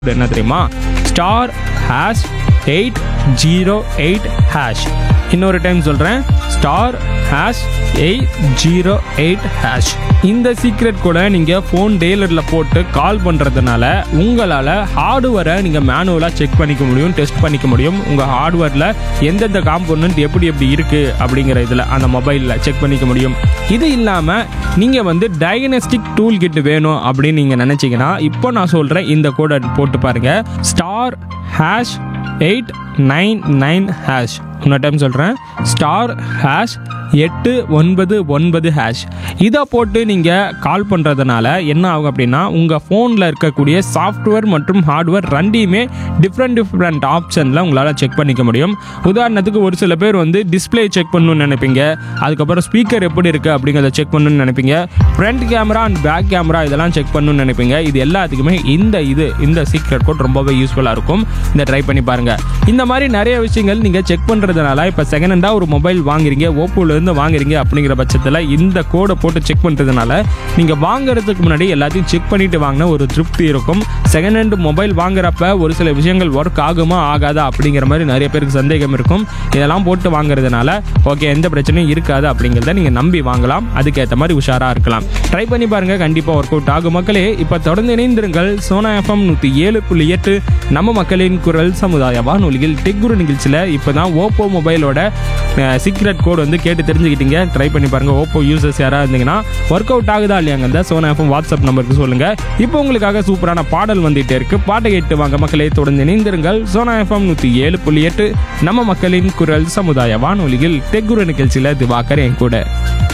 என்ன தெரியுமா star hash eight zero eight hash இன்னொரு டைம் சொல்கிறேன் star hash eight zero eight hash இந்த சீக்ரெட் கூட நீங்கள் ஃபோன் டெய்லரில் போட்டு கால் பண்ணுறதுனால உங்களால் ஹார்ட்வேரை நீங்கள் மேனுவலாக செக் பண்ணிக்க முடியும் டெஸ்ட் பண்ணிக்க முடியும் உங்கள் ஹார்ட்வேரில் எந்தெந்த காம்போனன்ட் எப்படி எப்படி இருக்குது அப்படிங்கிற இதில் அந்த மொபைலில் செக் பண்ணிக்க முடியும் இது இல்லாமல் நீங்கள் வந்து டயக்னஸ்டிக் டூல் கிட் வேணும் அப்படின்னு நீங்கள் நினச்சிங்கன்னா இப்போ நான் சொல்கிறேன் இந்த கோடை போட்டு பாருங்கள் star hash eight nine nine hash இன்னொரு டைம் சொல்கிறேன் ஸ்டார் ஹேஷ் எட்டு ஒன்பது ஒன்பது ஹேஷ் இதை போட்டு நீங்கள் கால் பண்ணுறதுனால என்ன ஆகும் அப்படின்னா உங்கள் ஃபோனில் இருக்கக்கூடிய சாஃப்ட்வேர் மற்றும் ஹார்ட்வேர் ரெண்டையுமே டிஃப்ரெண்ட் டிஃப்ரெண்ட் ஆப்ஷனில் உங்களால் செக் பண்ணிக்க முடியும் உதாரணத்துக்கு ஒரு சில பேர் வந்து டிஸ்ப்ளே செக் பண்ணணும்னு நினைப்பீங்க அதுக்கப்புறம் ஸ்பீக்கர் எப்படி இருக்குது அப்படிங்கிறத செக் பண்ணணும்னு நினைப்பீங்க front camera and back camera இதெல்லாம் செக் பண்ணணும்னு நினைப்பீங்க இது எல்லாத்துக்குமே இந்த இது இந்த சீக்ரெட் கோட் ரொம்பவே யூஸ்ஃபுல்லாக இருக்கும் இந்த ட்ரை பண்ணி பாருங்கள் இந்த மாதிரி நிறைய விஷயங்கள் நீங்கள் செக் பண்ணுறதுனால இப்போ செகண்ட் ஹேண்டாக ஒரு மொபைல் வாங்குறீங்க ஓப்போலேருந்து வாங்குறீங்க அப்படிங்கிற பட்சத்தில் இந்த கோடை போட்டு செக் பண்ணுறதுனால நீங்கள் வாங்குறதுக்கு முன்னாடி எல்லாத்தையும் செக் பண்ணிட்டு வாங்கின ஒரு திருப்தி இருக்கும் செகண்ட் ஹேண்ட் மொபைல் வாங்குறப்ப ஒரு சில விஷயங்கள் ஒர்க் ஆகுமா ஆகாதா அப்படிங்கிற மாதிரி நிறைய பேருக்கு சந்தேகம் இருக்கும் இதெல்லாம் போட்டு வாங்குறதுனால ஓகே எந்த பிரச்சனையும் இருக்காது அப்படிங்கிறத நீங்கள் நம்பி வாங்கலாம் அதுக்கேற்ற மாதிரி உஷாராக இருக்கலாம் ட்ரை பண்ணி பாருங்க கண்டிப்பாக ஒர்க் அவுட் ஆகும் மக்களே இப்போ தொடர்ந்து இணைந்திருங்கள் சோனா எஃப்எம் நூற்றி ஏழு புள்ளி எட்டு நம்ம மக்களின் குரல் சமுதாய வானொலியில் டெக் குரு நிகழ்ச்சியில் இப்போ தான் ஓப்போ மொபைலோட சீக்ரெட் கோட் வந்து கேட்டு தெரிஞ்சுக்கிட்டீங்க ட்ரை பண்ணி பாருங்க ஓப்போ யூசர்ஸ் யாராவது இருந்தீங்கன்னா ஒர்க் அவுட் ஆகுதா இல்லையாங்க சோனா எஃப்எம் வாட்ஸ்அப் நம்பருக்கு சொல்லுங்க இப்போ உங்களுக்காக சூப்பரான பாடல் வந்துட்டே இருக்கு பாட்டை கேட்டு வாங்க மக்களே தொடர்ந்து இணைந்திருங்கள் சோனா எஃப்எம் நூற்றி ஏழு புள்ளி எட்டு நம்ம மக்களின் குரல் சமுதாய வானொலியில் டெக் குரு நிகழ்ச்சியில் திவாகர் என் கூட